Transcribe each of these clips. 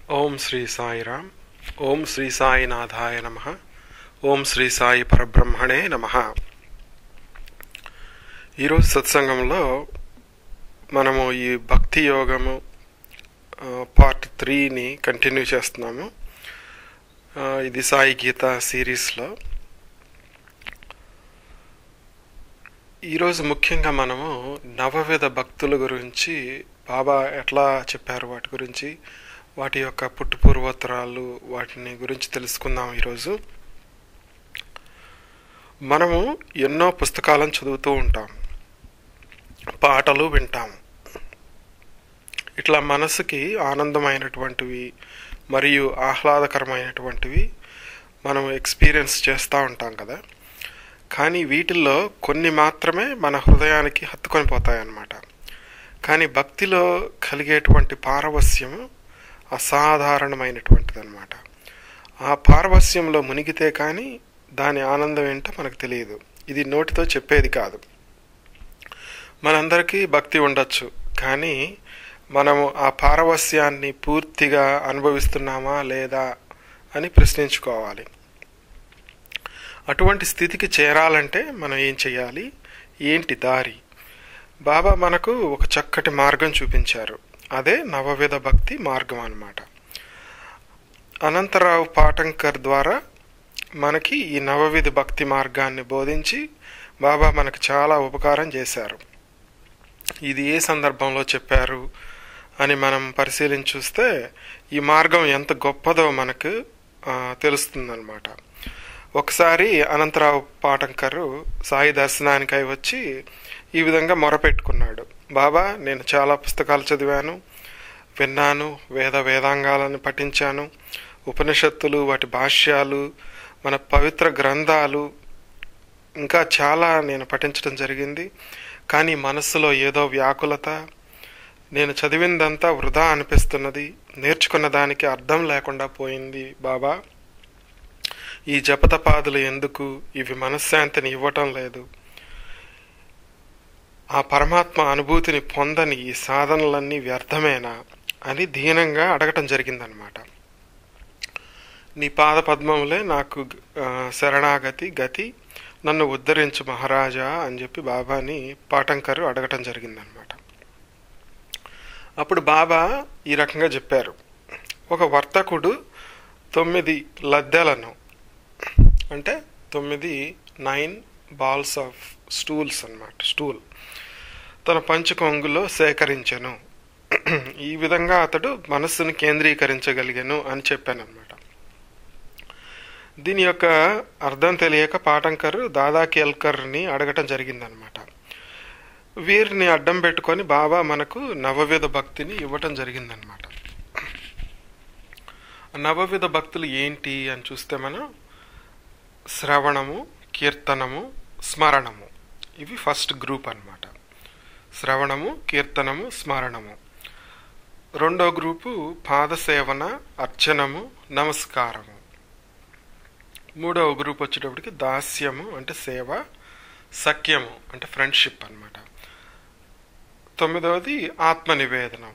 ఓం శ్రీ సాయిరామ్ ఓం శ్రీ సాయినాథాయ నమ ఓం శ్రీ సాయి పరబ్రహ్మణే నమ ఈరోజు సత్సంగంలో మనము ఈ భక్తి యోగము ఆ, పార్ట్ త్రీని కంటిన్యూ చేస్తున్నాము ఆ, ఇది సాయి గీత సిరీస్లో ఈరోజు ముఖ్యంగా మనము నవవిధ భక్తుల గురించి బాబా ఎట్లా చెప్పారు వాటి గురించి వాటి యొక్క పుట్టు పూర్వోత్తరాలు వాటిని గురించి తెలుసుకుందాం ఈరోజు మనము ఎన్నో పుస్తకాలను చదువుతూ ఉంటాం పాటలు వింటాం ఇట్లా మనసుకి ఆనందమైనటువంటివి మరియు ఆహ్లాదకరమైనటువంటివి మనం ఎక్స్పీరియన్స్ చేస్తూ ఉంటాం కదా కానీ వీటిల్లో కొన్ని మాత్రమే మన హృదయానికి హత్తుకొని పోతాయన్నమాట కానీ భక్తిలో కలిగేటువంటి పారవస్యము అసాధారణమైనటువంటిది అనమాట ఆ పారవస్యంలో మునిగితే కానీ దాని ఆనందం ఏంటో మనకు తెలియదు ఇది నోటితో చెప్పేది కాదు మనందరికీ భక్తి ఉండొచ్చు కానీ మనము ఆ పారవస్యాన్ని పూర్తిగా అనుభవిస్తున్నామా లేదా అని ప్రశ్నించుకోవాలి అటువంటి స్థితికి చేరాలంటే మనం ఏం చేయాలి ఏంటి దారి బాబా మనకు ఒక చక్కటి మార్గం చూపించారు అదే నవవిధ భక్తి మార్గం అన్నమాట అనంతరావు పాటంకర్ ద్వారా మనకి ఈ నవవిధ భక్తి మార్గాన్ని బోధించి బాబా మనకు చాలా ఉపకారం చేశారు ఇది ఏ సందర్భంలో చెప్పారు అని మనం పరిశీలించి చూస్తే ఈ మార్గం ఎంత గొప్పదో మనకు ఆ, తెలుస్తుందన్నమాట ఒకసారి అనంతరావు పాటంకరు సాయి దర్శనానికై వచ్చి ఈ విధంగా మొరపెట్టుకున్నాడు బాబా నేను చాలా పుస్తకాలు చదివాను విన్నాను వేద వేదాంగాలను పఠించాను ఉపనిషత్తులు వాటి భాష్యాలు మన పవిత్ర గ్రంథాలు ఇంకా చాలా నేను పఠించడం జరిగింది కానీ మనస్సులో ఏదో వ్యాకులత నేను చదివిందంతా వృధా అనిపిస్తున్నది నేర్చుకున్న దానికి అర్థం లేకుండా పోయింది బాబా ఈ జపతపాదులు ఎందుకు ఇవి మనశ్శాంతిని ఇవ్వటం లేదు ఆ పరమాత్మ అనుభూతిని పొందని ఈ సాధనలన్నీ వ్యర్థమేనా అని దీనంగా అడగటం జరిగిందనమాట నీ పాద పద్మములే నాకు ఆ, శరణాగతి గతి నన్ను ఉద్ధరించు మహారాజా అని చెప్పి బాబాని పాటంకరు అడగటం జరిగిందనమాట అప్పుడు బాబా ఈ రకంగా చెప్పారు ఒక వర్తకుడు తొమ్మిది లద్దెలను అంటే తొమ్మిది నైన్ బాల్స్ ఆఫ్ స్టూల్స్ అన్నమాట స్టూల్ తన పంచకొంగులో సేకరించెను ఈ విధంగా అతడు మనస్సును కేంద్రీకరించగలిగాను అని చెప్పాను అనమాట దీని యొక్క అర్థం తెలియక పాటంకర్ దాదా కేల్కర్ని అడగటం జరిగిందనమాట వీరిని అడ్డం పెట్టుకొని బాబా మనకు నవవిధ భక్తిని ఇవ్వటం జరిగిందనమాట నవవిధ భక్తులు ఏంటి అని చూస్తే మనం శ్రవణము కీర్తనము స్మరణము ఇవి ఫస్ట్ గ్రూప్ అన్నమాట శ్రవణము కీర్తనము స్మరణము రెండో గ్రూపు పాదసేవన అర్చనము నమస్కారము మూడవ గ్రూప్ వచ్చేటప్పటికి దాస్యము అంటే సేవ సఖ్యము అంటే ఫ్రెండ్షిప్ అన్నమాట తొమ్మిదవది ఆత్మ నివేదనం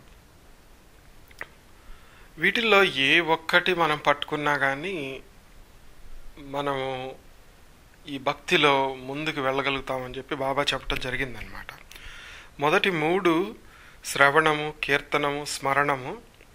వీటిల్లో ఏ ఒక్కటి మనం పట్టుకున్నా కానీ మనము ఈ భక్తిలో ముందుకు వెళ్ళగలుగుతామని చెప్పి బాబా చెప్పడం జరిగిందనమాట మొదటి మూడు శ్రవణము కీర్తనము స్మరణము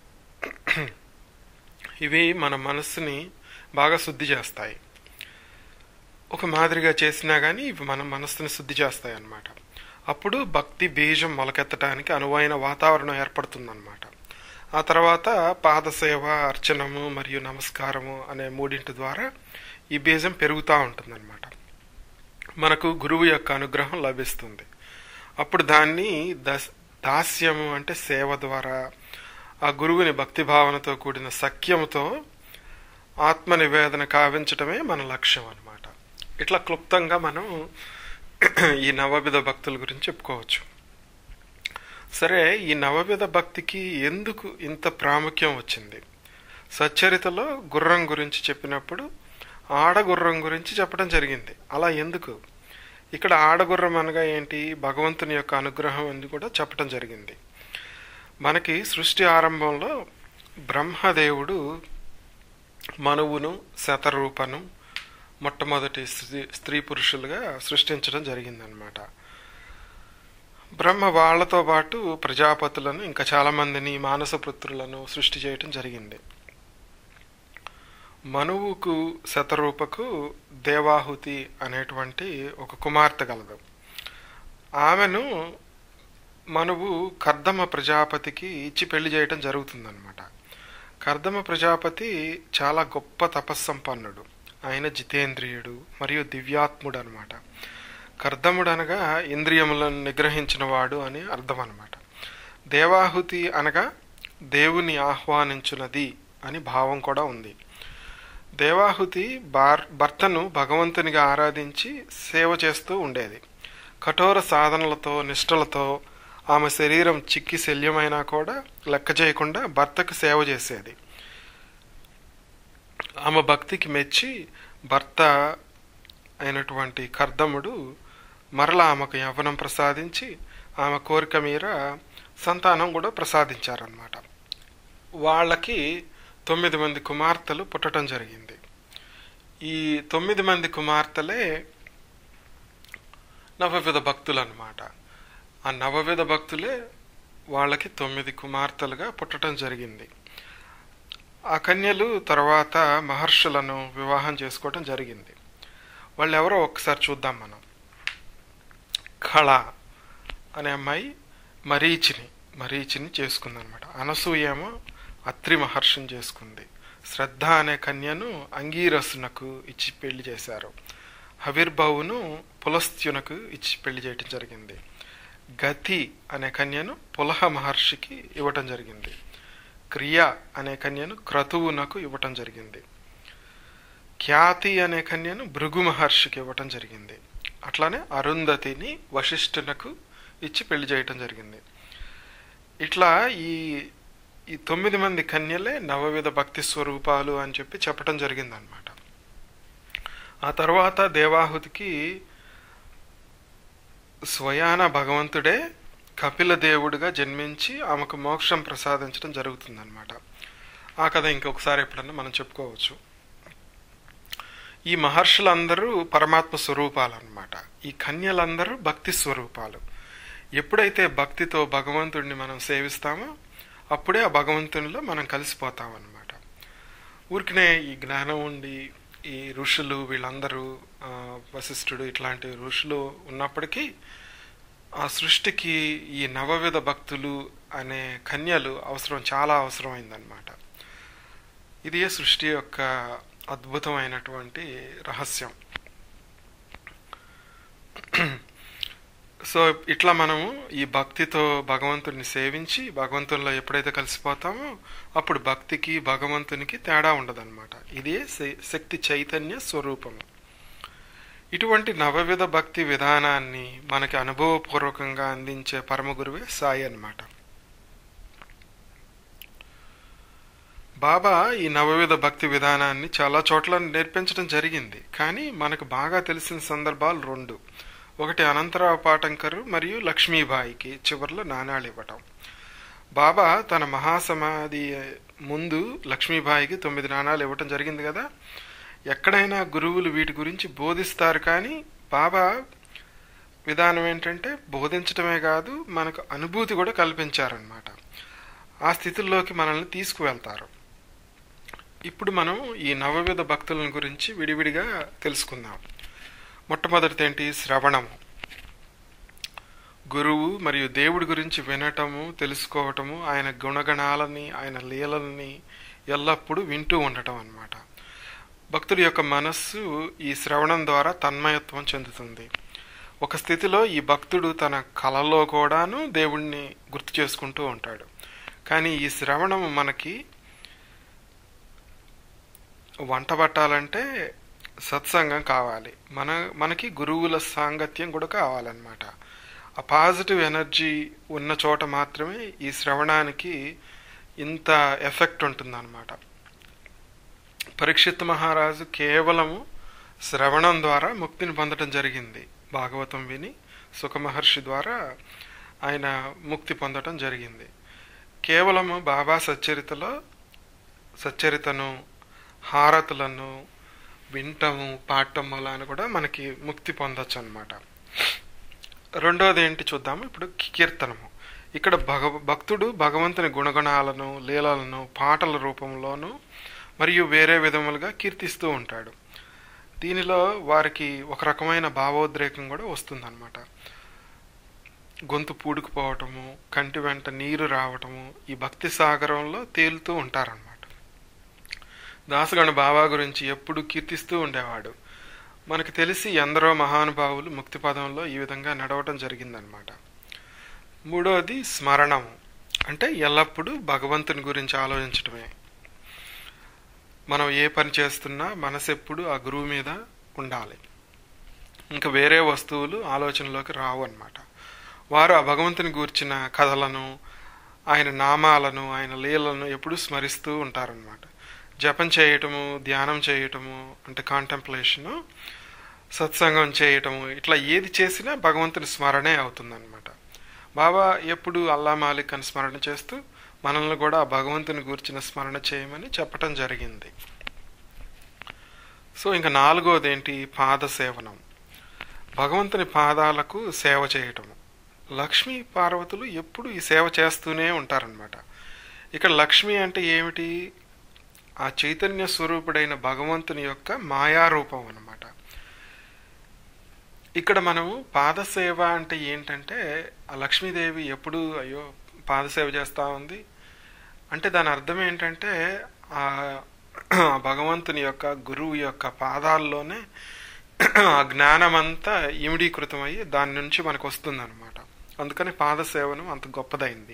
ఇవి మన మనస్సుని బాగా శుద్ధి చేస్తాయి ఒక మాదిరిగా చేసినా కానీ ఇవి మన మనస్సుని శుద్ధి చేస్తాయి అన్నమాట అప్పుడు భక్తి బీజం మొలకెత్తడానికి అనువైన వాతావరణం ఏర్పడుతుందన్నమాట ఆ తర్వాత పాదసేవ అర్చనము మరియు నమస్కారము అనే మూడింటి ద్వారా ఈ బీజం పెరుగుతూ ఉంటుందన్నమాట మనకు గురువు యొక్క అనుగ్రహం లభిస్తుంది అప్పుడు దాన్ని దస్ దాస్యము అంటే సేవ ద్వారా ఆ గురువుని భక్తి భావనతో కూడిన సఖ్యముతో ఆత్మ నివేదన కావించటమే మన లక్ష్యం అన్నమాట ఇట్లా క్లుప్తంగా మనం ఈ నవవిధ భక్తుల గురించి చెప్పుకోవచ్చు సరే ఈ నవవిధ భక్తికి ఎందుకు ఇంత ప్రాముఖ్యం వచ్చింది సచ్చరితలో గుర్రం గురించి చెప్పినప్పుడు ఆడగుర్రం గురించి చెప్పడం జరిగింది అలా ఎందుకు ఇక్కడ ఆడగుర్రం అనగా ఏంటి భగవంతుని యొక్క అనుగ్రహం అని కూడా చెప్పడం జరిగింది మనకి సృష్టి ఆరంభంలో బ్రహ్మదేవుడు మనువును శతరూపను మొట్టమొదటి స్త్రీ స్త్రీ పురుషులుగా సృష్టించడం జరిగిందనమాట బ్రహ్మ వాళ్ళతో పాటు ప్రజాపతులను ఇంకా చాలామందిని మానసపుత్రులను సృష్టి చేయటం జరిగింది మనువుకు శతరూపకు దేవాహుతి అనేటువంటి ఒక కుమార్తె గలదు ఆమెను మనువు కర్దమ ప్రజాపతికి ఇచ్చి పెళ్లి చేయటం జరుగుతుందన్నమాట కర్దమ ప్రజాపతి చాలా గొప్ప తపస్సంపన్నుడు ఆయన జితేంద్రియుడు మరియు దివ్యాత్ముడు అనమాట కర్దముడు అనగా ఇంద్రియములను నిగ్రహించిన వాడు అని అర్థం అనమాట దేవాహుతి అనగా దేవుని ఆహ్వానించున్నది అని భావం కూడా ఉంది దేవాహుతి బార్ భర్తను భగవంతునిగా ఆరాధించి సేవ చేస్తూ ఉండేది కఠోర సాధనలతో నిష్ఠలతో ఆమె శరీరం చిక్కి శల్యమైనా కూడా లెక్క చేయకుండా భర్తకు సేవ చేసేది ఆమె భక్తికి మెచ్చి భర్త అయినటువంటి కర్దముడు మరలా ఆమెకు యవ్వనం ప్రసాదించి ఆమె కోరిక మీర సంతానం కూడా ప్రసాదించారనమాట వాళ్ళకి తొమ్మిది మంది కుమార్తెలు పుట్టడం జరిగింది ఈ తొమ్మిది మంది కుమార్తెలే నవవిధ భక్తులు అనమాట ఆ నవవిధ భక్తులే వాళ్ళకి తొమ్మిది కుమార్తెలుగా పుట్టడం జరిగింది ఆ కన్యలు తర్వాత మహర్షులను వివాహం చేసుకోవడం జరిగింది వాళ్ళు ఎవరో ఒకసారి చూద్దాం మనం కళ అనే అమ్మాయి మరీచిని మరీచిని చేసుకుందనమాట అనసూయేమో అత్రి మహర్షిని చేసుకుంది శ్రద్ధ అనే కన్యను అంగీరసునకు ఇచ్చి పెళ్లి చేశారు హవిర్భవును పులస్త్యునకు ఇచ్చి పెళ్లి చేయటం జరిగింది గతి అనే కన్యను పులహ మహర్షికి ఇవ్వటం జరిగింది క్రియ అనే కన్యను క్రతువునకు ఇవ్వటం జరిగింది ఖ్యాతి అనే కన్యను భృగు మహర్షికి ఇవ్వటం జరిగింది అట్లానే అరుంధతిని వశిష్ఠునకు ఇచ్చి పెళ్లి చేయటం జరిగింది ఇట్లా ఈ ఈ తొమ్మిది మంది కన్యలే నవవిధ భక్తి స్వరూపాలు అని చెప్పి చెప్పటం జరిగిందనమాట ఆ తర్వాత దేవాహుతికి స్వయాన భగవంతుడే కపిల దేవుడిగా జన్మించి ఆమెకు మోక్షం ప్రసాదించడం జరుగుతుందన్నమాట ఆ కథ ఇంకొకసారి ఎప్పుడన్నా మనం చెప్పుకోవచ్చు ఈ మహర్షులందరూ పరమాత్మ స్వరూపాలు అనమాట ఈ కన్యలందరూ భక్తి స్వరూపాలు ఎప్పుడైతే భక్తితో భగవంతుడిని మనం సేవిస్తామో అప్పుడే ఆ భగవంతునిలో మనం కలిసిపోతాం అనమాట ఊరికనే ఈ జ్ఞానం ఉండి ఈ ఋషులు వీళ్ళందరూ ఆ, వశిష్ఠుడు ఇట్లాంటి ఋషులు ఉన్నప్పటికీ ఆ సృష్టికి ఈ నవవిధ భక్తులు అనే కన్యలు అవసరం చాలా అవసరమైందనమాట ఇది సృష్టి యొక్క అద్భుతమైనటువంటి రహస్యం సో ఇట్లా మనము ఈ భక్తితో భగవంతుడిని సేవించి భగవంతునిలో ఎప్పుడైతే కలిసిపోతామో అప్పుడు భక్తికి భగవంతునికి తేడా ఉండదన్నమాట ఇదే శ- శక్తి చైతన్య స్వరూపము ఇటువంటి నవవిధ భక్తి విధానాన్ని మనకి అనుభవపూర్వకంగా అందించే పరమ గురువే సాయి అన్నమాట బాబా ఈ నవవిధ భక్తి విధానాన్ని చాలా చోట్ల నేర్పించడం జరిగింది కానీ మనకు బాగా తెలిసిన సందర్భాలు రెండు ఒకటి అనంతరావు పాటంకరు మరియు లక్ష్మీబాయికి చివరిలో నాణాలు ఇవ్వటం బాబా తన మహాసమాధి ముందు లక్ష్మీబాయికి తొమ్మిది నాణాలు ఇవ్వటం జరిగింది కదా ఎక్కడైనా గురువులు వీటి గురించి బోధిస్తారు కానీ బాబా విధానం ఏంటంటే బోధించడమే కాదు మనకు అనుభూతి కూడా కల్పించారనమాట ఆ స్థితుల్లోకి మనల్ని తీసుకువెళ్తారు ఇప్పుడు మనం ఈ నవవిధ భక్తుల గురించి విడివిడిగా తెలుసుకుందాం మొట్టమొదటిది ఏంటి శ్రవణము గురువు మరియు దేవుడి గురించి వినటము తెలుసుకోవటము ఆయన గుణగణాలని ఆయన లీలలని ఎల్లప్పుడూ వింటూ ఉండటం అన్నమాట భక్తుడి యొక్క మనస్సు ఈ శ్రవణం ద్వారా తన్మయత్వం చెందుతుంది ఒక స్థితిలో ఈ భక్తుడు తన కలలో కూడాను దేవుణ్ణి గుర్తు చేసుకుంటూ ఉంటాడు కానీ ఈ శ్రవణం మనకి వంట పట్టాలంటే సత్సంగం కావాలి మన మనకి గురువుల సాంగత్యం కూడా కావాలన్నమాట ఆ పాజిటివ్ ఎనర్జీ ఉన్న చోట మాత్రమే ఈ శ్రవణానికి ఇంత ఎఫెక్ట్ ఉంటుందన్నమాట పరీక్షిత్ మహారాజు కేవలము శ్రవణం ద్వారా ముక్తిని పొందడం జరిగింది భాగవతం విని సుఖమహర్షి ద్వారా ఆయన ముక్తి పొందడం జరిగింది కేవలము బాబా సచ్చరితలో సచ్చరితను హారతులను వింటము పాడటం వలన కూడా మనకి ముక్తి పొందొచ్చు అనమాట రెండోది ఏంటి చూద్దాము ఇప్పుడు కీర్తనము ఇక్కడ భగ భక్తుడు భగవంతుని గుణగణాలను లీలలను పాటల రూపంలోనూ మరియు వేరే విధములుగా కీర్తిస్తూ ఉంటాడు దీనిలో వారికి ఒక రకమైన భావోద్రేకం కూడా వస్తుందన్నమాట గొంతు పూడుకుపోవటము కంటి వెంట నీరు రావటము ఈ భక్తి సాగరంలో తేలుతూ ఉంటారన్నమాట దాసగణ బాబా గురించి ఎప్పుడు కీర్తిస్తూ ఉండేవాడు మనకు తెలిసి ఎందరో మహానుభావులు ముక్తి పదంలో ఈ విధంగా నడవటం జరిగిందనమాట మూడవది స్మరణం అంటే ఎల్లప్పుడూ భగవంతుని గురించి ఆలోచించటమే మనం ఏ పని చేస్తున్నా మనసు ఎప్పుడు ఆ గురువు మీద ఉండాలి ఇంకా వేరే వస్తువులు ఆలోచనలోకి రావు అనమాట వారు ఆ భగవంతుని గూర్చిన కథలను ఆయన నామాలను ఆయన లీలను ఎప్పుడూ స్మరిస్తూ ఉంటారనమాట జపం చేయటము ధ్యానం చేయటము అంటే కాంటెంప్లేషను సత్సంగం చేయటము ఇట్లా ఏది చేసినా భగవంతుని స్మరణే అవుతుందన్నమాట బాబా ఎప్పుడు అల్లా మాలిక్ అని స్మరణ చేస్తూ మనల్ని కూడా ఆ భగవంతుని గురించిన స్మరణ చేయమని చెప్పటం జరిగింది సో ఇంకా నాలుగోది ఏంటి పాద సేవనం భగవంతుని పాదాలకు సేవ చేయటము లక్ష్మీ పార్వతులు ఎప్పుడు ఈ సేవ చేస్తూనే ఉంటారనమాట ఇక్కడ లక్ష్మి అంటే ఏమిటి ఆ చైతన్య స్వరూపుడైన భగవంతుని యొక్క మాయారూపం అనమాట ఇక్కడ మనము పాదసేవ అంటే ఏంటంటే ఆ లక్ష్మీదేవి ఎప్పుడు అయ్యో పాదసేవ చేస్తూ ఉంది అంటే దాని అర్థం ఏంటంటే ఆ భగవంతుని యొక్క గురువు యొక్క పాదాల్లోనే ఆ జ్ఞానమంతా ఇమిడీకృతమయ్యి దాని నుంచి మనకు వస్తుంది అనమాట అందుకని పాదసేవనం అంత గొప్పదైంది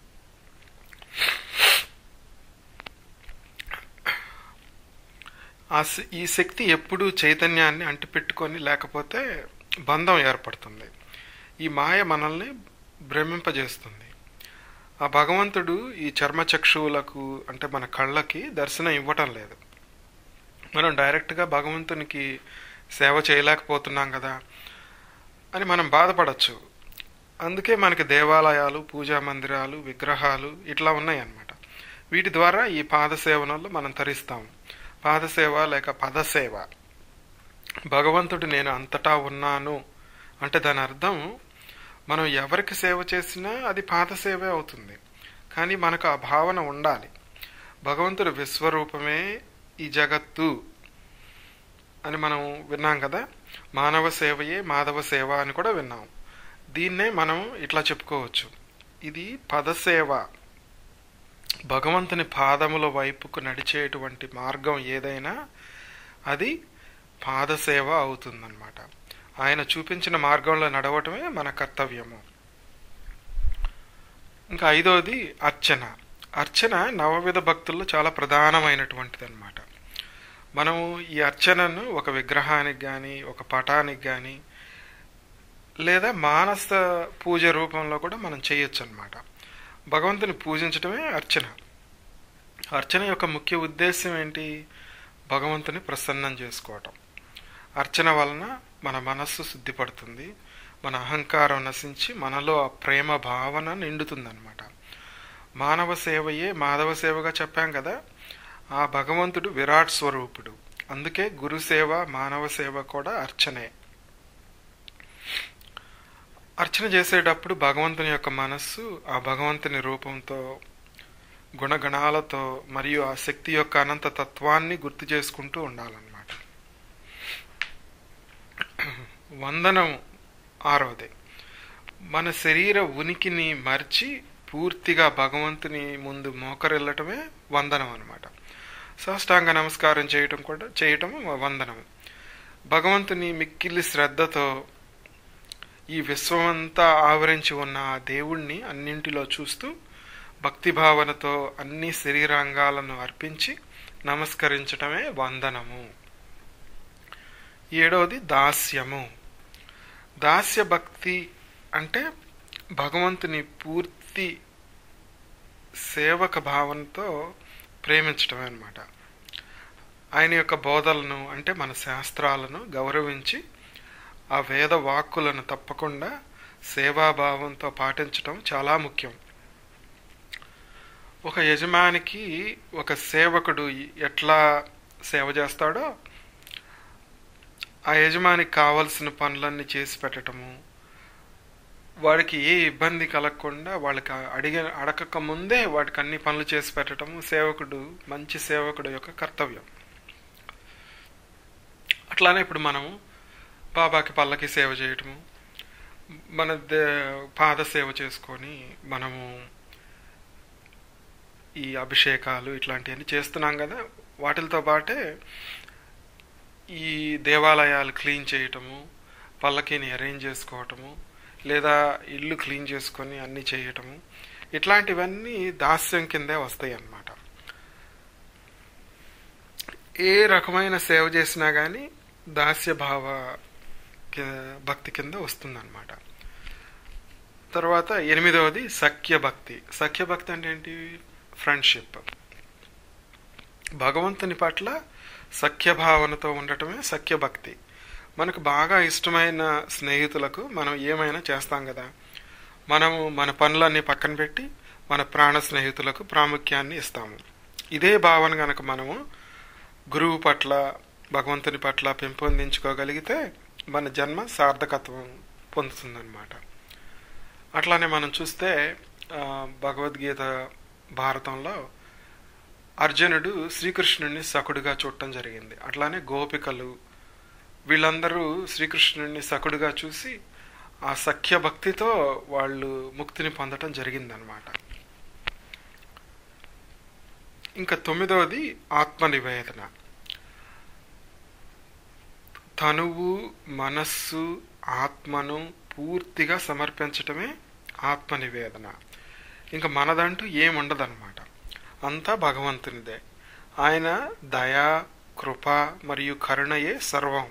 ఆ ఈ శక్తి ఎప్పుడూ చైతన్యాన్ని అంటిపెట్టుకొని లేకపోతే బంధం ఏర్పడుతుంది ఈ మాయ మనల్ని భ్రమింపజేస్తుంది ఆ భగవంతుడు ఈ చర్మచక్షువులకు అంటే మన కళ్ళకి దర్శనం ఇవ్వటం లేదు మనం డైరెక్ట్గా భగవంతునికి సేవ చేయలేకపోతున్నాం కదా అని మనం బాధపడచ్చు అందుకే మనకి దేవాలయాలు పూజా మందిరాలు విగ్రహాలు ఇట్లా ఉన్నాయి అన్నమాట వీటి ద్వారా ఈ పాదసేవనంలో మనం తరిస్తాం పాదసేవ లేక పదసేవ భగవంతుడు నేను అంతటా ఉన్నాను అంటే దాని అర్థం మనం ఎవరికి సేవ చేసినా అది పాదసేవే అవుతుంది కానీ మనకు ఆ భావన ఉండాలి భగవంతుడు విశ్వరూపమే ఈ జగత్తు అని మనం విన్నాం కదా మానవ సేవయే మాధవ సేవ అని కూడా విన్నాం దీన్నే మనం ఇట్లా చెప్పుకోవచ్చు ఇది పదసేవ భగవంతుని పాదముల వైపుకు నడిచేటువంటి మార్గం ఏదైనా అది పాదసేవ అవుతుందన్నమాట ఆయన చూపించిన మార్గంలో నడవటమే మన కర్తవ్యము ఇంకా ఐదోది అర్చన అర్చన నవవిధ భక్తుల్లో చాలా ప్రధానమైనటువంటిది అనమాట మనము ఈ అర్చనను ఒక విగ్రహానికి కానీ ఒక పటానికి కానీ లేదా మానస పూజ రూపంలో కూడా మనం చేయొచ్చు అనమాట భగవంతుని పూజించడమే అర్చన అర్చన యొక్క ముఖ్య ఉద్దేశం ఏంటి భగవంతుని ప్రసన్నం చేసుకోవటం అర్చన వలన మన మనస్సు శుద్ధిపడుతుంది మన అహంకారం నశించి మనలో ఆ ప్రేమ భావన నిండుతుందన్నమాట మానవ సేవయే మాధవ సేవగా చెప్పాం కదా ఆ భగవంతుడు విరాట్ స్వరూపుడు అందుకే గురు సేవ మానవ సేవ కూడా అర్చనే అర్చన చేసేటప్పుడు భగవంతుని యొక్క మనస్సు ఆ భగవంతుని రూపంతో గుణగణాలతో మరియు ఆ శక్తి యొక్క అనంత తత్వాన్ని గుర్తు చేసుకుంటూ ఉండాలన్నమాట వందనం ఆరోది మన శరీర ఉనికిని మర్చి పూర్తిగా భగవంతుని ముందు మోకరిల్లటమే వందనం అనమాట సాష్టాంగ నమస్కారం చేయటం కూడా చేయటం వందనం భగవంతుని మిక్కిలి శ్రద్ధతో ఈ విశ్వమంతా ఆవరించి ఉన్న ఆ దేవుణ్ణి అన్నింటిలో చూస్తూ భక్తి భావనతో అన్ని శరీరాంగాలను అర్పించి నమస్కరించటమే వందనము ఏడవది దాస్యము దాస్య భక్తి అంటే భగవంతుని పూర్తి సేవక భావనతో ప్రేమించటమే అనమాట ఆయన యొక్క బోధలను అంటే మన శాస్త్రాలను గౌరవించి ఆ వేద వాక్కులను తప్పకుండా సేవాభావంతో పాటించటం చాలా ముఖ్యం ఒక యజమానికి ఒక సేవకుడు ఎట్లా సేవ చేస్తాడో ఆ యజమానికి కావలసిన పనులన్నీ చేసి పెట్టడము వాడికి ఏ ఇబ్బంది కలగకుండా వాళ్ళకి అడిగ అడగక ముందే వాటికి అన్ని పనులు చేసి పెట్టడము సేవకుడు మంచి సేవకుడు యొక్క కర్తవ్యం అట్లానే ఇప్పుడు మనము బాబాకి పల్లకి సేవ చేయటము మన దే- పాద సేవ చేసుకొని మనము ఈ అభిషేకాలు ఇట్లాంటివన్నీ చేస్తున్నాం కదా వాటితో పాటే ఈ దేవాలయాలు క్లీన్ చేయటము పల్లకిని అరేంజ్ చేసుకోవటము లేదా ఇల్లు క్లీన్ చేసుకొని అన్నీ చేయటము ఇట్లాంటివన్నీ దాస్యం కిందే వస్తాయి అన్నమాట ఏ రకమైన సేవ చేసినా కానీ దాస్య భావ కి- భక్తి కింద వస్తుందన్నమాట తర్వాత ఎనిమిదవది సఖ్య భక్తి సఖ్య భక్తి అంటే ఏంటి ఫ్రెండ్షిప్ భగవంతుని పట్ల సఖ్య భావనతో ఉండటమే సఖ్య భక్తి మనకు బాగా ఇష్టమైన స్నేహితులకు మనం ఏమైనా చేస్తాం కదా మనము మన పనులన్నీ పక్కన పెట్టి మన ప్రాణ స్నేహితులకు ప్రాముఖ్యాన్ని ఇస్తాము ఇదే భావన గనక మనము గురువు పట్ల భగవంతుని పట్ల పెంపొందించుకోగలిగితే మన జన్మ సార్థకత్వం పొందుతుందన్నమాట అట్లానే మనం చూస్తే ఆ, భగవద్గీత భారతంలో అర్జునుడు శ్రీకృష్ణుడిని సకుడుగా చూడటం జరిగింది అట్లానే గోపికలు వీళ్ళందరూ శ్రీకృష్ణుడిని సకుడుగా చూసి ఆ సఖ్య భక్తితో వాళ్ళు ముక్తిని పొందటం జరిగిందనమాట ఇంకా తొమ్మిదవది ఆత్మ నివేదన తనువు మనస్సు ఆత్మను పూర్తిగా సమర్పించటమే ఆత్మ నివేదన ఇంకా మనదంటూ ఏముండదన్నమాట అంతా భగవంతునిదే ఆయన దయ కృప మరియు కరుణయే సర్వం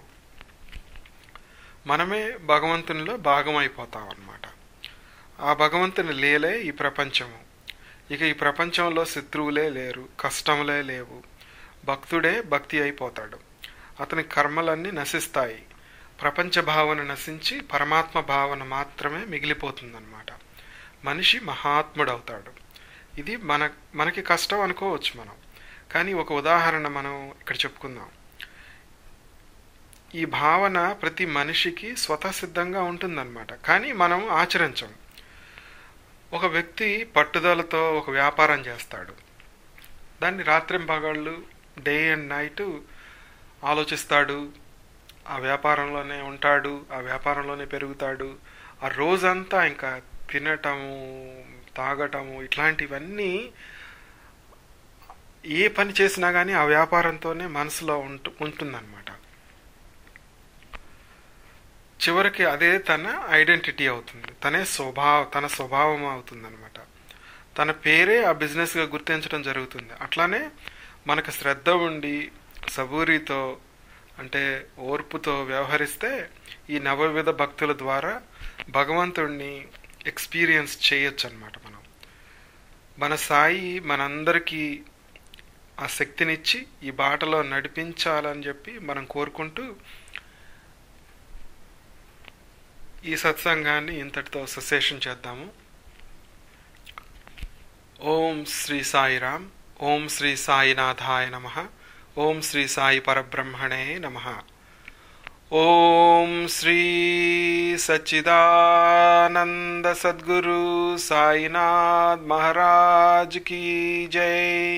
మనమే భగవంతునిలో భాగం అయిపోతాం అన్నమాట ఆ భగవంతుని లేలే ఈ ప్రపంచము ఇక ఈ ప్రపంచంలో శత్రువులే లేరు కష్టములే లేవు భక్తుడే భక్తి అయిపోతాడు అతని కర్మలన్నీ నశిస్తాయి ప్రపంచ భావన నశించి పరమాత్మ భావన మాత్రమే మిగిలిపోతుందన్నమాట మనిషి మహాత్ముడవుతాడు ఇది మన మనకి కష్టం అనుకోవచ్చు మనం కానీ ఒక ఉదాహరణ మనం ఇక్కడ చెప్పుకుందాం ఈ భావన ప్రతి మనిషికి స్వతసిద్ధంగా ఉంటుందన్నమాట కానీ మనం ఆచరించం ఒక వ్యక్తి పట్టుదలతో ఒక వ్యాపారం చేస్తాడు దాన్ని రాత్రింపగళ్ళు డే అండ్ నైట్ ఆలోచిస్తాడు ఆ వ్యాపారంలోనే ఉంటాడు ఆ వ్యాపారంలోనే పెరుగుతాడు ఆ రోజంతా ఇంకా తినటము తాగటము ఇట్లాంటివన్నీ ఏ పని చేసినా కానీ ఆ వ్యాపారంతోనే మనసులో ఉంటు ఉంటుందన్నమాట చివరికి అదే తన ఐడెంటిటీ అవుతుంది తనే స్వభావ తన స్వభావం అవుతుంది అనమాట తన పేరే ఆ బిజినెస్గా గుర్తించడం జరుగుతుంది అట్లానే మనకు శ్రద్ధ ఉండి సబూరితో అంటే ఓర్పుతో వ్యవహరిస్తే ఈ నవవిధ భక్తుల ద్వారా భగవంతుణ్ణి ఎక్స్పీరియన్స్ చేయొచ్చు అనమాట మనం మన సాయి మనందరికీ ఆ శక్తినిచ్చి ఈ బాటలో నడిపించాలని చెప్పి మనం కోరుకుంటూ ఈ సత్సంగాన్ని ఇంతటితో సశేషం చేద్దాము ఓం శ్రీ సాయిరామ్ ఓం శ్రీ సాయినాథాయ నమ ఓం శ్రీ సాయి పరబ్రహ్మణే నమ ఓం శ్రీ సచ్చిదానంద సద్గురు సాయినాథ్ మహారాజ్ కీ జై